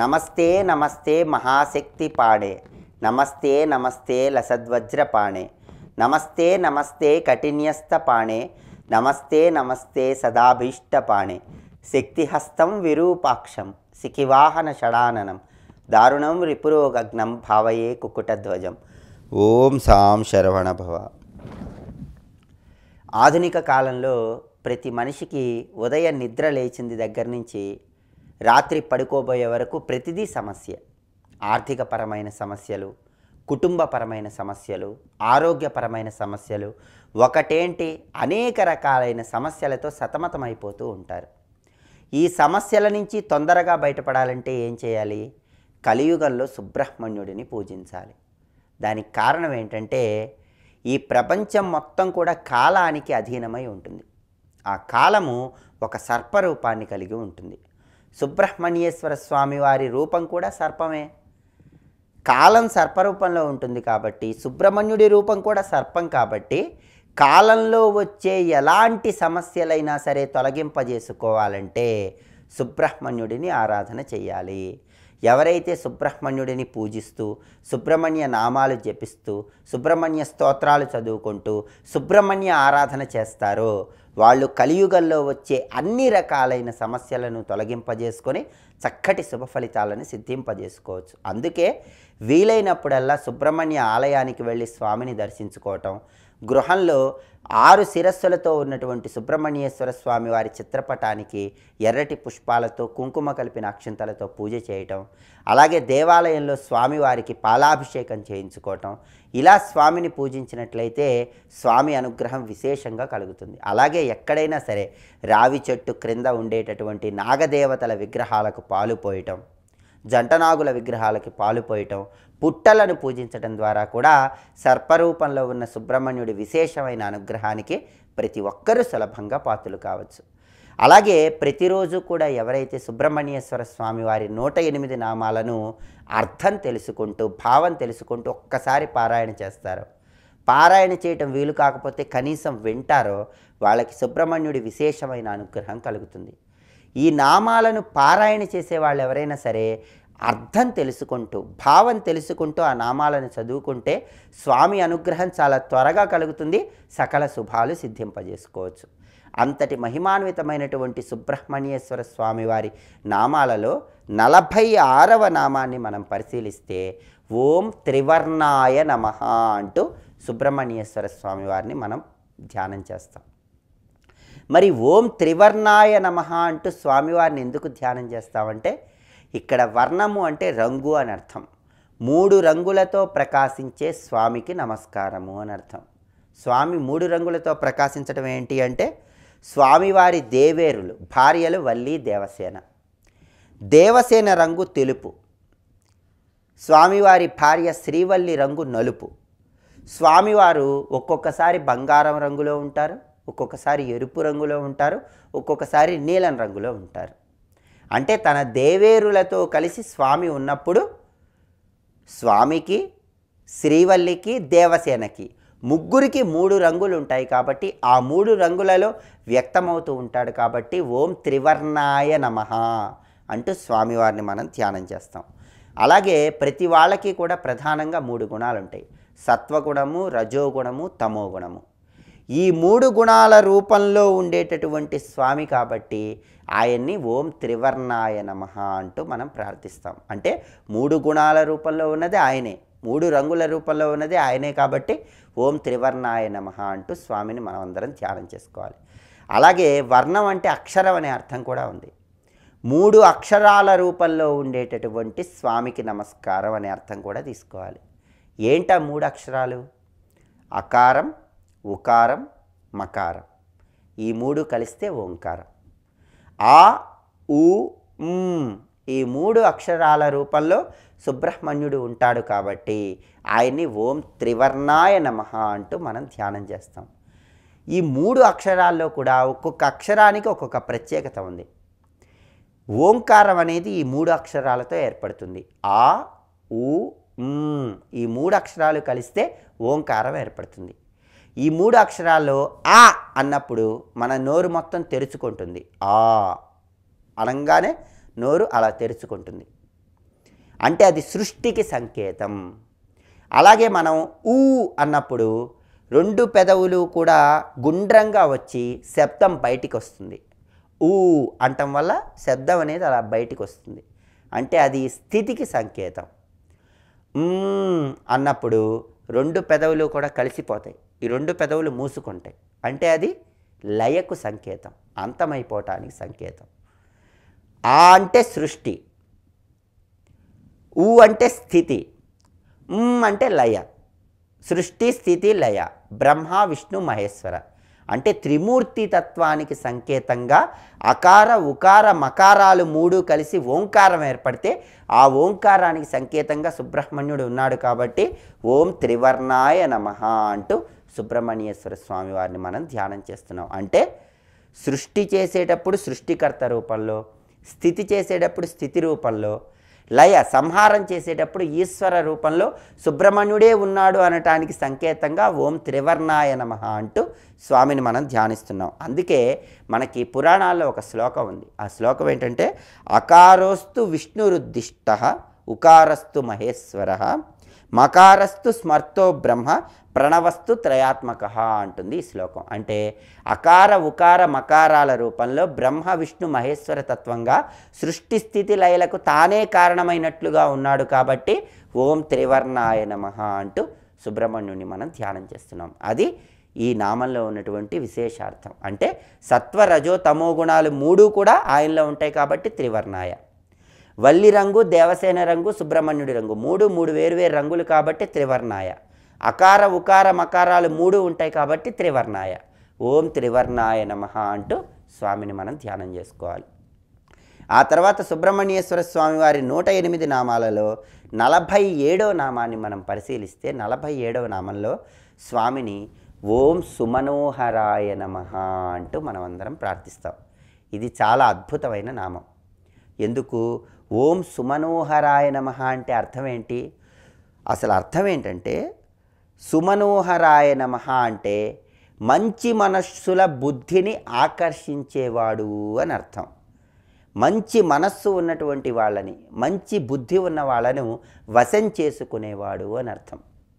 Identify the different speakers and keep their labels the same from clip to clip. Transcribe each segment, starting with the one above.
Speaker 1: నమస్తే నమస్తే మహాశక్తి పాడే నమస్తే నమస్తే లసద్వజ్ర పాణే నమస్తే నమస్తే కఠిన్యస్త పాణే నమస్తే నమస్తే సదాభీష్ట పాణే శక్తిహస్తం విరూపాక్షం శిఖివాహన షడాననం దారుణం రిపురోగగ్నం భావయే కుకుటధ్వజం ఓం సాం శరవణ భవ ఆధునిక కాలంలో ప్రతి మనిషికి ఉదయం నిద్ర లేచింది దగ్గర నుంచి రాత్రి పడుకోబోయే వరకు ప్రతిదీ సమస్య ఆర్థికపరమైన సమస్యలు కుటుంబపరమైన సమస్యలు ఆరోగ్యపరమైన సమస్యలు ఒకటేంటి అనేక రకాలైన సమస్యలతో సతమతమైపోతూ ఉంటారు ఈ సమస్యల నుంచి తొందరగా బయటపడాలంటే ఏం చేయాలి కలియుగంలో సుబ్రహ్మణ్యుడిని పూజించాలి దానికి కారణం ఏంటంటే ఈ ప్రపంచం మొత్తం కూడా కాలానికి అధీనమై ఉంటుంది ఆ కాలము ఒక సర్పరూపాన్ని కలిగి ఉంటుంది సుబ్రహ్మణ్యేశ్వర స్వామి వారి రూపం కూడా సర్పమే కాలం సర్పరూపంలో ఉంటుంది కాబట్టి సుబ్రహ్మణ్యుడి రూపం కూడా సర్పం కాబట్టి కాలంలో వచ్చే ఎలాంటి సమస్యలైనా సరే తొలగింపజేసుకోవాలంటే సుబ్రహ్మణ్యుడిని ఆరాధన చేయాలి ఎవరైతే సుబ్రహ్మణ్యుడిని పూజిస్తూ సుబ్రహ్మణ్య నామాలు జపిస్తూ సుబ్రహ్మణ్య స్తోత్రాలు చదువుకుంటూ సుబ్రహ్మణ్య ఆరాధన చేస్తారో వాళ్ళు కలియుగంలో వచ్చే అన్ని రకాలైన సమస్యలను తొలగింపజేసుకొని చక్కటి శుభ ఫలితాలను సిద్ధింపజేసుకోవచ్చు అందుకే వీలైనప్పుడల్లా సుబ్రహ్మణ్య ఆలయానికి వెళ్ళి స్వామిని దర్శించుకోవటం గృహంలో ఆరు శిరస్సులతో ఉన్నటువంటి సుబ్రహ్మణ్యేశ్వర స్వామి వారి చిత్రపటానికి ఎర్రటి పుష్పాలతో కుంకుమ కలిపిన అక్షంతలతో పూజ చేయటం అలాగే దేవాలయంలో స్వామివారికి పాలాభిషేకం చేయించుకోవటం ఇలా స్వామిని పూజించినట్లయితే స్వామి అనుగ్రహం విశేషంగా కలుగుతుంది అలాగే ఎక్కడైనా సరే రావి చెట్టు క్రింద ఉండేటటువంటి నాగదేవతల విగ్రహాలకు పాలు పోయటం జంటనాగుల విగ్రహాలకి పాలు పోయటం పుట్టలను పూజించడం ద్వారా కూడా సర్పరూపంలో ఉన్న సుబ్రహ్మణ్యుడి విశేషమైన అనుగ్రహానికి ప్రతి ఒక్కరూ సులభంగా పాత్రలు కావచ్చు అలాగే ప్రతిరోజు కూడా ఎవరైతే సుబ్రహ్మణ్యేశ్వర స్వామి వారి నూట ఎనిమిది నామాలను అర్థం తెలుసుకుంటూ భావం తెలుసుకుంటూ ఒక్కసారి పారాయణ చేస్తారో పారాయణ చేయటం వీలు కాకపోతే కనీసం వింటారో వాళ్ళకి సుబ్రహ్మణ్యుడి విశేషమైన అనుగ్రహం కలుగుతుంది ఈ నామాలను పారాయణ చేసే వాళ్ళు ఎవరైనా సరే అర్థం తెలుసుకుంటూ భావం తెలుసుకుంటూ ఆ నామాలను చదువుకుంటే స్వామి అనుగ్రహం చాలా త్వరగా కలుగుతుంది సకల శుభాలు సిద్ధింపజేసుకోవచ్చు అంతటి మహిమాన్వితమైనటువంటి సుబ్రహ్మణ్యేశ్వర స్వామి వారి నామాలలో నలభై ఆరవ నామాన్ని మనం పరిశీలిస్తే ఓం త్రివర్ణాయ నమ అంటూ సుబ్రహ్మణ్యేశ్వర స్వామి వారిని మనం ధ్యానం చేస్తాం మరి ఓం త్రివర్ణాయ నమ అంటూ స్వామివారిని ఎందుకు ధ్యానం చేస్తామంటే ఇక్కడ వర్ణము అంటే రంగు అని అర్థం మూడు రంగులతో ప్రకాశించే స్వామికి నమస్కారము అని అర్థం స్వామి మూడు రంగులతో ప్రకాశించడం ఏంటి అంటే స్వామివారి దేవేరులు భార్యలు వల్లి దేవసేన దేవసేన రంగు తెలుపు స్వామివారి భార్య శ్రీవల్లి రంగు నలుపు స్వామివారు ఒక్కొక్కసారి బంగారం రంగులో ఉంటారు ఒక్కొక్కసారి ఎరుపు రంగులో ఉంటారు ఒక్కొక్కసారి నీలం రంగులో ఉంటారు అంటే తన దేవేరులతో కలిసి స్వామి ఉన్నప్పుడు స్వామికి శ్రీవల్లికి దేవసేనకి ముగ్గురికి మూడు రంగులు ఉంటాయి కాబట్టి ఆ మూడు రంగులలో వ్యక్తమవుతూ ఉంటాడు కాబట్టి ఓం త్రివర్ణాయ నమ అంటూ స్వామివారిని మనం ధ్యానం చేస్తాం అలాగే ప్రతి వాళ్ళకి కూడా ప్రధానంగా మూడు గుణాలు ఉంటాయి సత్వగుణము రజోగుణము తమోగుణము ఈ మూడు గుణాల రూపంలో ఉండేటటువంటి స్వామి కాబట్టి ఆయన్ని ఓం త్రివర్ణాయ నమ అంటూ మనం ప్రార్థిస్తాం అంటే మూడు గుణాల రూపంలో ఉన్నది ఆయనే మూడు రంగుల రూపంలో ఉన్నది ఆయనే కాబట్టి ఓం త్రివర్ణాయ నమ అంటూ స్వామిని మనం అందరం ధ్యానం చేసుకోవాలి అలాగే వర్ణం అంటే అక్షరం అనే అర్థం కూడా ఉంది మూడు అక్షరాల రూపంలో ఉండేటటువంటి స్వామికి నమస్కారం అనే అర్థం కూడా తీసుకోవాలి ఏంటా మూడు అక్షరాలు అకారం ఉకారం మకారం ఈ మూడు కలిస్తే ఓంకారం ఆ ఉ ఉమ్ ఈ మూడు అక్షరాల రూపంలో సుబ్రహ్మణ్యుడు ఉంటాడు కాబట్టి ఆయన్ని ఓం త్రివర్ణాయ నమ అంటూ మనం ధ్యానం చేస్తాం ఈ మూడు అక్షరాల్లో కూడా ఒక్కొక్క అక్షరానికి ఒక్కొక్క ప్రత్యేకత ఉంది ఓంకారం అనేది ఈ మూడు అక్షరాలతో ఏర్పడుతుంది ఆ ఉ ఉమ్ ఈ మూడు అక్షరాలు కలిస్తే ఓంకారం ఏర్పడుతుంది ఈ మూడు అక్షరాల్లో ఆ అన్నప్పుడు మన నోరు మొత్తం తెరుచుకుంటుంది ఆ అనగానే నోరు అలా తెరుచుకుంటుంది అంటే అది సృష్టికి సంకేతం అలాగే మనం ఊ అన్నప్పుడు రెండు పెదవులు కూడా గుండ్రంగా వచ్చి శబ్దం బయటికి వస్తుంది ఊ అంటం వల్ల శబ్దం అనేది అలా బయటికి వస్తుంది అంటే అది స్థితికి సంకేతం మ్మ్ అన్నప్పుడు రెండు పెదవులు కూడా కలిసిపోతాయి ఈ రెండు పెదవులు మూసుకుంటాయి అంటే అది లయకు సంకేతం అంతమైపోవటానికి సంకేతం ఆ అంటే సృష్టి ఊ అంటే స్థితి మ్ అంటే లయ సృష్టి స్థితి లయ బ్రహ్మ విష్ణు మహేశ్వర అంటే త్రిమూర్తి తత్వానికి సంకేతంగా అకార ఉకార మకారాలు మూడు కలిసి ఓంకారం ఏర్పడితే ఆ ఓంకారానికి సంకేతంగా సుబ్రహ్మణ్యుడు ఉన్నాడు కాబట్టి ఓం త్రివర్ణాయ నమః అంటూ సుబ్రహ్మణ్యేశ్వర స్వామి వారిని మనం ధ్యానం చేస్తున్నాం అంటే సృష్టి చేసేటప్పుడు సృష్టికర్త రూపంలో స్థితి చేసేటప్పుడు స్థితి రూపంలో లయ సంహారం చేసేటప్పుడు ఈశ్వర రూపంలో సుబ్రహ్మణ్యుడే ఉన్నాడు అనటానికి సంకేతంగా ఓం త్రివర్ణాయ నమః అంటూ స్వామిని మనం ధ్యానిస్తున్నాం అందుకే మనకి పురాణాల్లో ఒక శ్లోకం ఉంది ఆ శ్లోకం ఏంటంటే అకారోస్తు విష్ణురుద్దిష్ట ఉకారస్తు మహేశ్వర మకారస్తు స్మర్తో బ్రహ్మ ప్రణవస్తు త్రయాత్మక అంటుంది ఈ శ్లోకం అంటే అకార ఉకార మకారాల రూపంలో బ్రహ్మ విష్ణు మహేశ్వర తత్వంగా సృష్టి స్థితి లయలకు తానే కారణమైనట్లుగా ఉన్నాడు కాబట్టి ఓం త్రివర్ణాయ నమః అంటూ సుబ్రహ్మణ్యుని మనం ధ్యానం చేస్తున్నాం అది ఈ నామంలో ఉన్నటువంటి విశేషార్థం అంటే సత్వ రజో తమో గుణాలు మూడు కూడా ఆయనలో ఉంటాయి కాబట్టి త్రివర్ణాయ వల్లి రంగు దేవసేన రంగు సుబ్రహ్మణ్యుడి రంగు మూడు మూడు వేరువేరు రంగులు కాబట్టి త్రివర్ణాయ అకార ఉకార మకారాలు మూడు ఉంటాయి కాబట్టి త్రివర్ణాయ ఓం త్రివర్ణాయ నమః అంటూ స్వామిని మనం ధ్యానం చేసుకోవాలి ఆ తర్వాత సుబ్రహ్మణ్యేశ్వర స్వామి వారి నూట ఎనిమిది నామాలలో నలభై ఏడవ నామాన్ని మనం పరిశీలిస్తే నలభై ఏడవ నామంలో స్వామిని ఓం సుమనోహరాయ నమః అంటూ మనం అందరం ప్రార్థిస్తాం ఇది చాలా అద్భుతమైన నామం ఎందుకు ఓం సుమనోహరాయ నమః అంటే అర్థం ఏంటి అసలు అర్థం ఏంటంటే సుమనోహరాయ నమః అంటే మంచి మనస్సుల బుద్ధిని ఆకర్షించేవాడు అని అర్థం మంచి మనస్సు ఉన్నటువంటి వాళ్ళని మంచి బుద్ధి ఉన్న వాళ్ళను వశం చేసుకునేవాడు అని అర్థం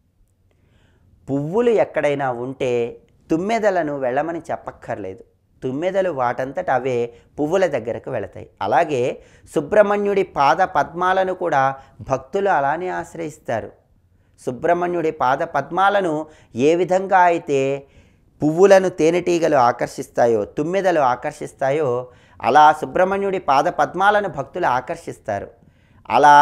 Speaker 1: పువ్వులు ఎక్కడైనా ఉంటే తుమ్మెదలను వెళ్ళమని చెప్పక్కర్లేదు తుమ్మెదలు వాటంతట అవే పువ్వుల దగ్గరకు వెళతాయి అలాగే సుబ్రహ్మణ్యుడి పాద పద్మాలను కూడా భక్తులు అలానే ఆశ్రయిస్తారు సుబ్రహ్మణ్యుడి పాద పద్మాలను ఏ విధంగా అయితే పువ్వులను తేనెటీగలు ఆకర్షిస్తాయో తుమ్మెదలు ఆకర్షిస్తాయో అలా సుబ్రహ్మణ్యుడి పాద పద్మాలను భక్తులు ఆకర్షిస్తారు అలా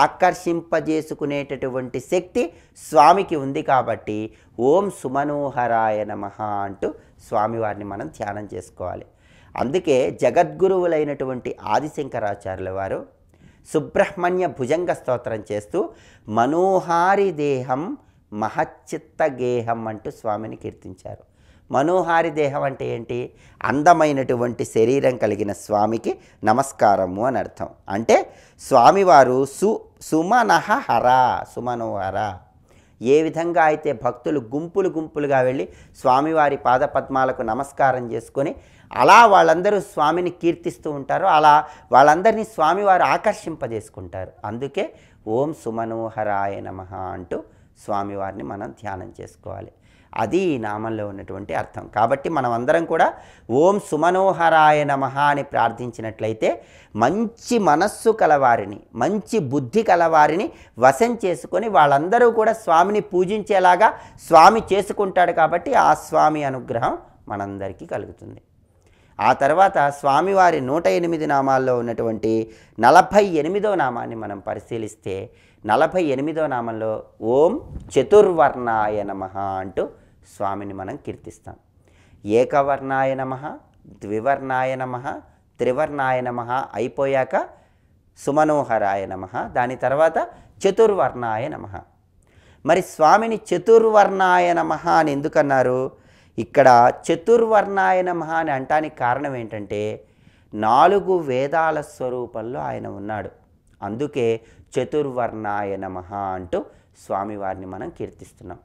Speaker 1: ఆకర్షింపజేసుకునేటటువంటి శక్తి స్వామికి ఉంది కాబట్టి ఓం సుమనోహరాయ నమః అంటూ స్వామివారిని మనం ధ్యానం చేసుకోవాలి అందుకే జగద్గురువులైనటువంటి ఆదిశంకరాచార్యుల వారు సుబ్రహ్మణ్య భుజంగ స్తోత్రం చేస్తూ మనోహారి దేహం మహచ్చిత్త గేహం అంటూ స్వామిని కీర్తించారు మనోహారి దేహం అంటే ఏంటి అందమైనటువంటి శరీరం కలిగిన స్వామికి నమస్కారము అని అర్థం అంటే స్వామివారు సు సుమనహ హర సుమనోహర ఏ విధంగా అయితే భక్తులు గుంపులు గుంపులుగా వెళ్ళి స్వామివారి పాదపద్మాలకు నమస్కారం చేసుకొని అలా వాళ్ళందరూ స్వామిని కీర్తిస్తూ ఉంటారో అలా వాళ్ళందరినీ స్వామివారు ఆకర్షింపజేసుకుంటారు అందుకే ఓం సుమనోహరాయ నమః అంటూ స్వామివారిని మనం ధ్యానం చేసుకోవాలి అది ఈ నామంలో ఉన్నటువంటి అర్థం కాబట్టి మనం అందరం కూడా ఓం సుమనోహరాయ నమః అని ప్రార్థించినట్లయితే మంచి మనస్సు కలవారిని మంచి బుద్ధి కలవారిని వశం చేసుకొని వాళ్ళందరూ కూడా స్వామిని పూజించేలాగా స్వామి చేసుకుంటాడు కాబట్టి ఆ స్వామి అనుగ్రహం మనందరికీ కలుగుతుంది ఆ తర్వాత స్వామివారి నూట ఎనిమిది నామాల్లో ఉన్నటువంటి నలభై ఎనిమిదో నామాన్ని మనం పరిశీలిస్తే నలభై ఎనిమిదో నామంలో ఓం చతుర్వర్ణాయ నమ అంటూ స్వామిని మనం కీర్తిస్తాం ఏకవర్ణాయ నమ ద్వివర్ణాయ నమ త్రివర్ణాయ నమ అయిపోయాక సుమనోహరాయ నమ దాని తర్వాత చతుర్వర్ణాయ నమ మరి స్వామిని చతుర్వర్ణాయ నమ అని ఎందుకన్నారు ఇక్కడ చతుర్వర్ణాయ నమ అని అంటానికి కారణం ఏంటంటే నాలుగు వేదాల స్వరూపంలో ఆయన ఉన్నాడు అందుకే చతుర్వర్ణాయ నమ అంటూ స్వామివారిని మనం కీర్తిస్తున్నాం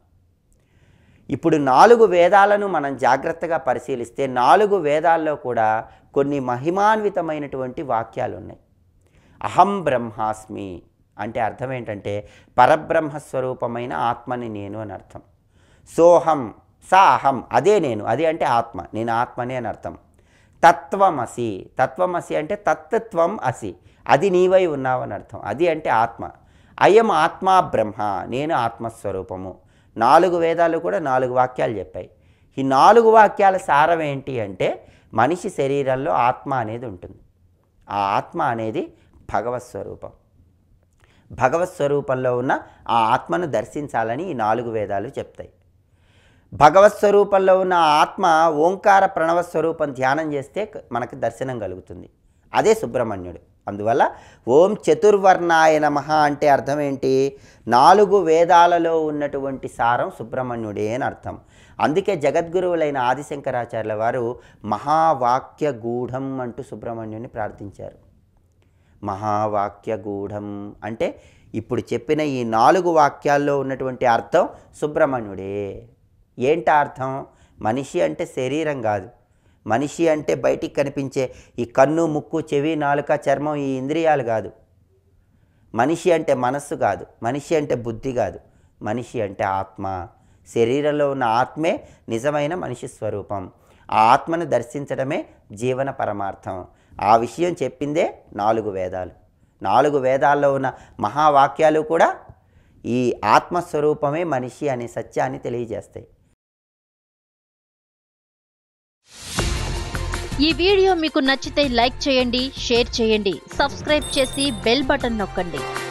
Speaker 1: ఇప్పుడు నాలుగు వేదాలను మనం జాగ్రత్తగా పరిశీలిస్తే నాలుగు వేదాల్లో కూడా కొన్ని మహిమాన్వితమైనటువంటి వాక్యాలు ఉన్నాయి అహం బ్రహ్మాస్మి అంటే అర్థం ఏంటంటే పరబ్రహ్మస్వరూపమైన ఆత్మని నేను అని అర్థం సోహం సా అహం అదే నేను అది అంటే ఆత్మ నేను ఆత్మని అని అర్థం తత్వమసి తత్వమసి అంటే తత్త్వం అసి అది నీవై ఉన్నావని అర్థం అది అంటే ఆత్మ అయం ఆత్మా బ్రహ్మ నేను ఆత్మస్వరూపము నాలుగు వేదాలు కూడా నాలుగు వాక్యాలు చెప్పాయి ఈ నాలుగు వాక్యాల సారం ఏంటి అంటే మనిషి శరీరంలో ఆత్మ అనేది ఉంటుంది ఆ ఆత్మ అనేది భగవత్ స్వరూపం భగవత్ స్వరూపంలో ఉన్న ఆ ఆత్మను దర్శించాలని ఈ నాలుగు వేదాలు చెప్తాయి భగవత్ స్వరూపంలో ఉన్న ఆ ఆత్మ ఓంకార ప్రణవ స్వరూపం ధ్యానం చేస్తే క- మనకు దర్శనం కలుగుతుంది అదే సుబ్రహ్మణ్యుడు అందువల్ల ఓం చతుర్వర్ణాయ నమ అంటే అర్థం ఏంటి నాలుగు వేదాలలో ఉన్నటువంటి సారం సుబ్రహ్మణ్యుడే అని అర్థం అందుకే జగద్గురువులైన ఆదిశంకరాచార్యుల వారు మహావాక్య గూఢం అంటూ సుబ్రహ్మణ్యుని ప్రార్థించారు మహావాక్య గూఢం అంటే ఇప్పుడు చెప్పిన ఈ నాలుగు వాక్యాల్లో ఉన్నటువంటి అర్థం సుబ్రహ్మణ్యుడే ఏంటి అర్థం మనిషి అంటే శరీరం కాదు మనిషి అంటే బయటికి కనిపించే ఈ కన్ను ముక్కు చెవి నాలుక చర్మం ఈ ఇంద్రియాలు కాదు మనిషి అంటే మనస్సు కాదు మనిషి అంటే బుద్ధి కాదు మనిషి అంటే ఆత్మ శరీరంలో ఉన్న ఆత్మే నిజమైన మనిషి స్వరూపం ఆ ఆత్మను దర్శించడమే జీవన పరమార్థం ఆ విషయం చెప్పిందే నాలుగు వేదాలు నాలుగు వేదాల్లో ఉన్న మహావాక్యాలు కూడా ఈ ఆత్మస్వరూపమే మనిషి అనే సత్యాన్ని తెలియజేస్తాయి
Speaker 2: ఈ వీడియో మీకు నచ్చితే లైక్ చేయండి షేర్ చేయండి సబ్స్క్రైబ్ చేసి బెల్ బటన్ నొక్కండి